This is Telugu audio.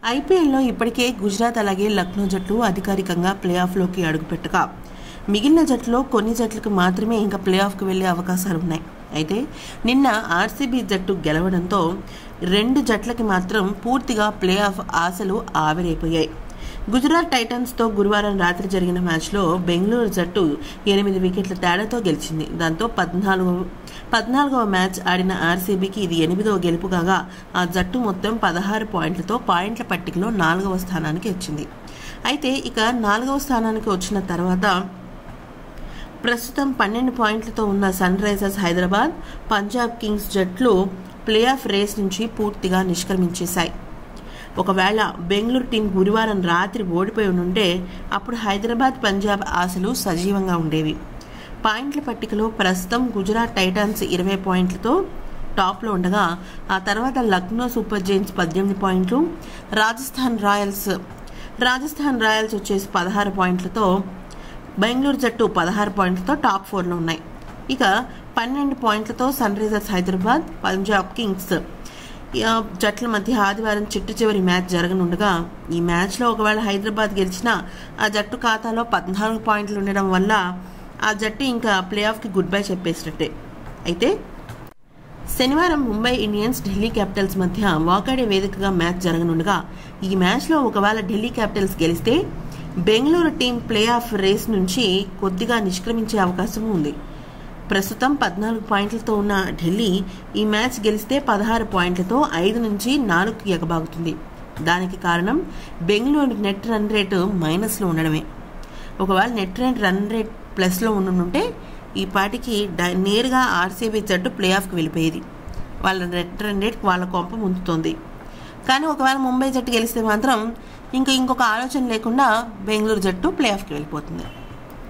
ఐపీఎల్లో ఇప్పటికే గుజరాత్ అలాగే లక్నో జట్లు అధికారికంగా ప్లే ఆఫ్లోకి అడుగుపెట్టగా మిగిలిన జట్లో కొన్ని జట్లకు మాత్రమే ఇంకా ప్లే ఆఫ్కి వెళ్లే అవకాశాలు ఉన్నాయి అయితే నిన్న ఆర్సీబీ జట్టు గెలవడంతో రెండు జట్లకి మాత్రం పూర్తిగా ప్లే ఆఫ్ ఆశలు ఆవిరైపోయాయి గుజరాత్ టైటన్స్తో గురువారం రాత్రి జరిగిన మ్యాచ్లో బెంగళూరు జట్టు ఎనిమిది వికెట్ల తేడాతో గెలిచింది దాంతో పద్నాలుగు పద్నాలుగవ మ్యాచ్ ఆడిన ఆర్సీబీకి ఇది ఎనిమిదవ గెలుపు కాగా ఆ జట్టు మొత్తం పదహారు పాయింట్లతో పాయింట్ల పట్టికలో నాలుగవ స్థానానికి వచ్చింది అయితే ఇక నాలుగవ స్థానానికి వచ్చిన తర్వాత ప్రస్తుతం పన్నెండు పాయింట్లతో ఉన్న Sunrisers Hyderabad Punjab Kings జట్లు ప్లే ఆఫ్ రేస్ నుంచి పూర్తిగా నిష్క్రమించేశాయి ఒకవేళ బెంగళూరు టీం గురువారం రాత్రి ఓడిపోయి ఉంటే అప్పుడు హైదరాబాద్ పంజాబ్ ఆశలు సజీవంగా ఉండేవి పాయింట్ల పట్టికలో ప్రస్తుతం గుజరాత్ టైటాన్స్ ఇరవై పాయింట్లతో టాప్లో ఉండగా ఆ తర్వాత లక్నో సూపర్ జైన్స్ పద్దెనిమిది పాయింట్లు రాజస్థాన్ రాయల్స్ రాజస్థాన్ రాయల్స్ వచ్చేసి పదహారు పాయింట్లతో బెంగళూరు జట్టు పదహారు పాయింట్లతో టాప్ ఫోర్లో ఉన్నాయి ఇక పన్నెండు పాయింట్లతో Sunrisers Hyderabad Punjab Kings జట్ల మధ్య ఆదివారం చిట్టు చివరి మ్యాచ్ జరగనుండగా ఈ మ్యాచ్లో ఒకవేళ హైదరాబాద్ గెలిచినా ఆ జట్టు ఖాతాలో పద్నాలుగు పాయింట్లు ఉండడం వల్ల ఆ జట్టు ఇంకా ప్లే ఆఫ్కి గుడ్ బై చెప్పేసినట్టే అయితే శనివారం ముంబై ఇండియన్స్ ఢిల్లీ క్యాపిటల్స్ మధ్య వాకాడే వేదికగా మ్యాచ్ జరగనుండగా ఈ మ్యాచ్లో ఒకవేళ ఢిల్లీ క్యాపిటల్స్ గెలిస్తే Bengaluru team playoff race నుంచి కొద్దిగా నిష్క్రమించే అవకాశం ఉంది ప్రస్తుతం పద్నాలుగు పాయింట్లతో ఉన్న ఢిల్లీ ఈ మ్యాచ్ గెలిస్తే పదహారు పాయింట్లతో ఐదు నుంచి నాలుగుకి ఎగబాగుతుంది దానికి కారణం బెంగళూరు నెట్ రన్ రేటు మైనస్లో ఉండడమే ఒకవేళ నెట్ రేట్ రన్ రేట్ ప్లస్లో ఉండుంటే ఈ పాటికి నేరుగా ఆర్సీబీ జట్టు ప్లే ఆఫ్కి వెళ్ళిపోయేది వాళ్ళ నెట్ రన్ రేట్ వాళ్ళ కొంప ముందుతోంది కానీ ఒకవేళ ముంబై జట్టు గెలిస్తే మాత్రం ఇంకా ఇంకొక ఆలోచన లేకుండా బెంగళూరు జట్టు ప్లే ఆఫ్కి వెళ్ళిపోతుంది